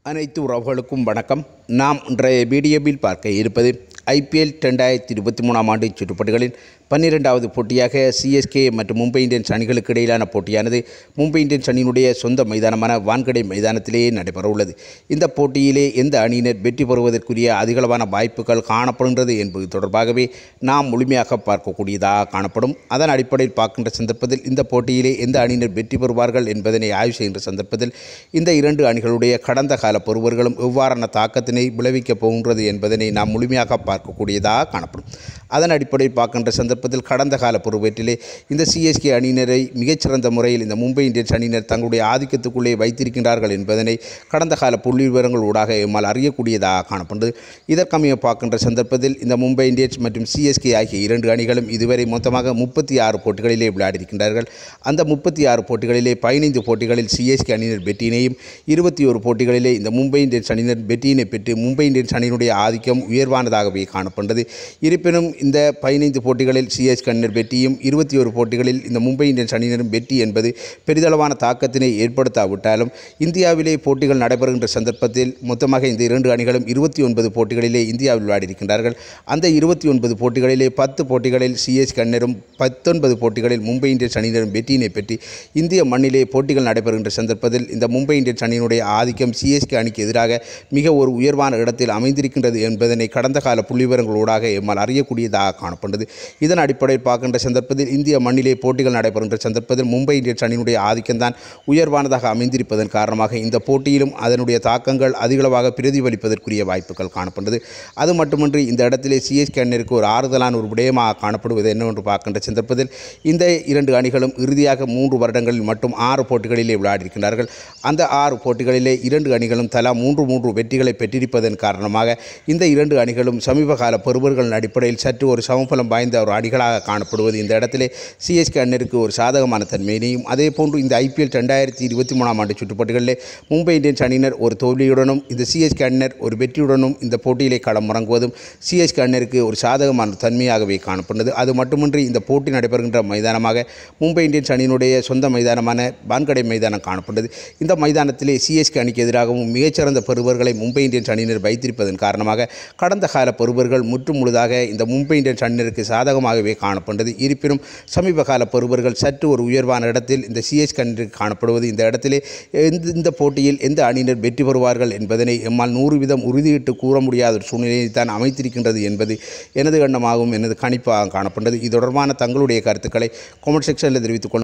அனைத்து உறவுகளுக்கும் வணக்கம் நாம் இன்றைய வீடியோவில் பார்க்க இருப்பது ஐபிஎல் ரெண்டாயிரத்தி இருபத்தி மூணாம் ஆண்டு சுற்றுப்பட்டுகளின் பன்னிரெண்டாவது போட்டியாக சிஎஸ்கே மற்றும் மும்பை இந்தியன்ஸ் அணிகளுக்கு இடையிலான போட்டியானது மும்பை இந்தியன்ஸ் அணியினுடைய சொந்த மைதானமான வான்கடை மைதானத்திலேயே நடைபெற உள்ளது இந்த போட்டியிலே எந்த அணியினர் வெற்றி பெறுவதற்குரிய அதிகளவான வாய்ப்புகள் காணப்படுகின்றது என்பது தொடர்பாகவே நாம் முழுமையாக பார்க்கக்கூடியதாக காணப்படும் அதன் அடிப்படையில் பார்க்கின்ற சந்தர்ப்பத்தில் இந்த போட்டியிலே எந்த அணியினர் வெற்றி பெறுவார்கள் என்பதனை ஆய்வு செய்கின்ற சந்தர்ப்பத்தில் இந்த இரண்டு அணிகளுடைய கடந்த கால பொறுவர்களும் எவ்வாறான தாக்கத்தினை விளைவிக்கப் போகின்றது என்பதனை நாம் முழுமையாக பார்க்கக்கூடியதாக காணப்படும் அதன் அடிப்படையில் பார்க்கின்ற சந்தர்ப்பத்தில் கடந்த கால பொறுப்பேற்றிலே இந்த சிஎஸ்கே அணியினரை மிகச்சிறந்த முறையில் இந்த மும்பை இந்தியன்ஸ் அணியினர் தங்களுடைய ஆதிக்கத்துக்குள்ளே வைத்திருக்கின்றார்கள் என்பதனை கடந்த கால புள்ளி விவரங்கள் ஊடாக எம்மால் அறியக்கூடியதாக காணப்படுது இதற்கமைய பார்க்கின்ற சந்தர்ப்பத்தில் இந்த மும்பை இந்தியன்ஸ் மற்றும் சிஎஸ்கே ஆகிய இரண்டு அணிகளும் இதுவரை மொத்தமாக முப்பத்தி ஆறு போட்டிகளிலே விளையாடியிருக்கின்றார்கள் அந்த முப்பத்தி ஆறு போட்டிகளிலே பதினைந்து போட்டிகளில் சிஎஸ்கே அணியினர் வெற்றியினையும் இருபத்தி ஒரு போட்டிகளிலே இந்த மும்பை இந்தியன்ஸ் அணியினர் வெற்றியினை பெற்று மும்பை இந்தியன்ஸ் அணியினுடைய ஆதிக்கம் உயர்வானதாகவே காணப்பட்டது இருப்பினும் இந்த பதினைந்து போட்டிகளில் சிஎஸ்கே அணியினர் வெற்றியும் இருபத்தி ஒரு போட்டிகளில் இந்த மும்பை இந்தியன்ஸ் அணியினரும் வெற்றி என்பது பெரிதளவான தாக்கத்தினை ஏற்படுத்தாவிட்டாலும் இந்தியாவிலே போட்டிகள் நடைபெறுகின்ற சந்தர்ப்பத்தில் மொத்தமாக இந்த இரண்டு அணிகளும் இருபத்தி ஒன்பது போட்டிகளிலே இந்தியாவில் விளையாடியிருக்கின்றார்கள் அந்த இருபத்தி ஒன்பது போட்டிகளிலே பத்து போட்டிகளில் சிஎஸ்கே அணியினரும் பத்தொன்பது போட்டிகளில் மும்பை இந்தியன்ஸ் அணியினரும் வெற்றியினை பெற்று இந்திய மண்ணிலே போட்டிகள் நடைபெறுகின்ற சந்தர்ப்பத்தில் இந்த மும்பை இந்தியன்ஸ் அணியினுடைய ஆதிக்கம் சிஎஸ்கே அணிக்கு எதிராக மிக ஒரு உயர்வான இடத்தில் அமைந்திருக்கின்றது என்பதனை கடந்த கால புள்ளிவிவரங்களூடாக எம்மால் அறியக்கூடியதாக காணப்பட்டது இதன் அடிப்படையில் பார்க்கின்ற சந்தர்ப்பத்தில் இந்திய மண்ணிலே போட்டிகள் நடைபெறுகின்ற சந்தர்ப்பத்தில் மும்பை இந்தியன்ஸ் அணியினுடைய ஆதிக்கம்தான் உயர்வானதாக அமைந்திருப்பதன் காரணமாக இந்த போட்டியிலும் அதனுடைய தாக்கங்கள் அதிகளவாக பிரதிபலிப்பதற்குரிய வாய்ப்புகள் காணப்பட்டது அது மட்டுமின்றி இந்த இடத்திலே சிஎஸ்கே அணியிற்கு ஒரு ஆறுதலான ஒரு விடயமாக காணப்படுவது என்னவென்று பார்க்கின்ற சந்தர்ப்பத்தில் இந்த இரண்டு அணிகளும் இறுதியாக மூன்று வருடங்களில் மட்டும் ஆறு போட்டிகளிலே விளையாடியிருக்கிறார்கள் அந்த ஆறு போட்டிகளிலே இரண்டு அணிகளும் தலா மூன்று மூன்று வெற்றிகளை பெற்றிருப்பதன் காரணமாக இந்த இரண்டு அணிகளும் சமீப கால பெறுவர்களின் அடிப்படையில் சற்று ஒரு சமபலம் வாய்ந்த ஒரு அணிகளாக காணப்படுவது இந்த இடத்திலே சிஎஸ்கே அணிற்கு ஒரு சாதகமான தன்மையினையும் அதே போன்று இந்த ஐபிஎல் ரெண்டாயிரத்தி இருபத்தி மூணாம் ஆண்டு சுற்றுப்பட்டுகளிலே மும்பை இந்தியன்ஸ் அணியினர் ஒரு தோல்வியுடனும் இந்த சிஎஸ்கே அணியினர் ஒரு வெற்றியுடனும் இந்த போட்டியிலே களம் இறங்குவதும் சிஎஸ்கே அணியிற்கு ஒரு சாதகமான தன்மையாகவே காணப்பட்டது அது மட்டுமின்றி இந்த போட்டி நடைபெறுகின்ற மைதானமாக மும்பை இந்தியன்ஸ் அணியினுடைய சொந்த மைதானமான வான்கடை மைதானம் காணப்பட்டது இந்த மைதானத்திலே சிஎஸ்கே அணிக்கு எதிராகவும் மிகச்சிறந்த பெறுவர்களை மும்பை இந்தியன்ஸ் அணியினர் வைத்திருப்பதன் காரணமாக கடந்த கால பெறுவர்கள் முற்று முழுதாக இந்த மும்பை இந்தியன்ஸ் அணியினருக்கு சாதகமாகவே காணப்பட்டது இருப்பினும் சமீப கால பெறுவர்கள் சற்று ஒரு உயர்வான இடத்தில் இந்த சிஎஸ்கே அணியிற்கு காணப்படுவது இந்த இடத்திலே எந்த இந்த போட்டியில் எந்த அணியினர் வெற்றி பெறுவார்கள் என்பதனை எம்மால் நூறு வீதம் உறுதியிட்டு கூற முடியாத ஒரு சூழ்நிலையை தான் அமைத்திருக்கின்றது என்பது எனது எண்ணமாகவும் எனது கணிப்பாக காணப்பட்டது இது தொடர்பான தங்களுடைய கருத்துக்களை கமெண்ட் செக்ஷனில் தெரிவித்துக் கொள்ள